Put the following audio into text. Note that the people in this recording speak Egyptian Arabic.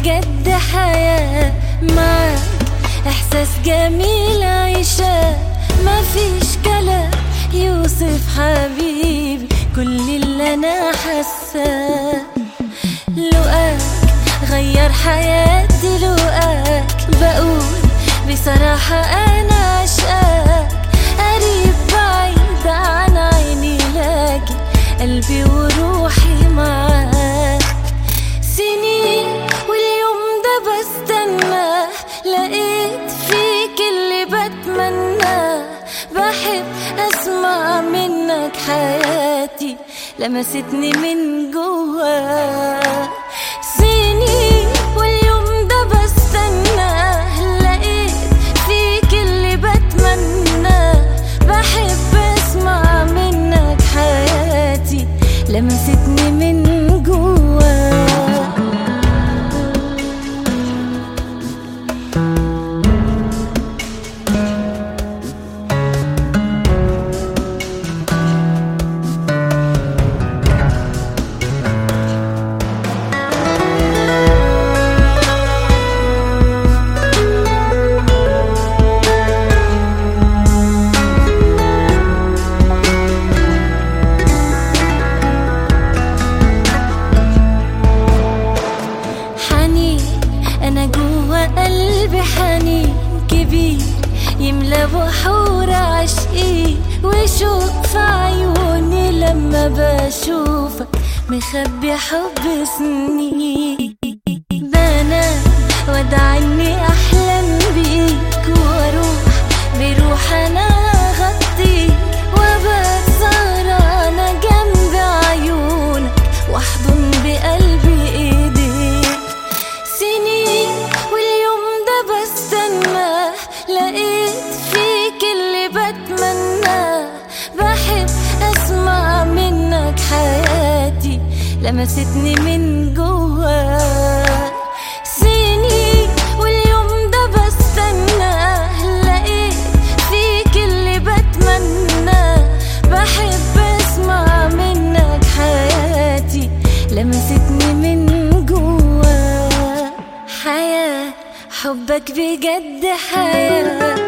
بجد حياة معاك إحساس جميل عيشة مفيش كلام يوصف حبيبي كل اللي أنا حاساه لقاك غير حياتي لقاك بقول بصراحة أنا عشقاك قريب بعيد عن عيني لكن قلبي وروحي معاك سنين واليوم ده بستناه لقيت فيك اللي بتمناه بحب اسمع منك حياتي لمستني من جواك سنين واليوم ده بستناه لقيت فيك اللي بتمناه بحب اسمع منك حياتي لمستني من جواك حنين انا جوا قلبي حنين كبير يملى بحور عشقي وشوق في عيوني لما بشوفك مخبي حب سنين بنام وادعي اني احلم بيك واروح بروح انا اغطيك وابقى سهرانة جنب عيونك واحضن بقلبي ايديك سنين واليوم ده بستناه لقيت فيك اللي بتمناه بحب اسمع منك حياتي لمستني من جواك سنين واليوم ده بستناه لقيت فيك اللي بتمناه بحب اسمع منك حياتي لمستني من جواك حياة حبك بجد حياة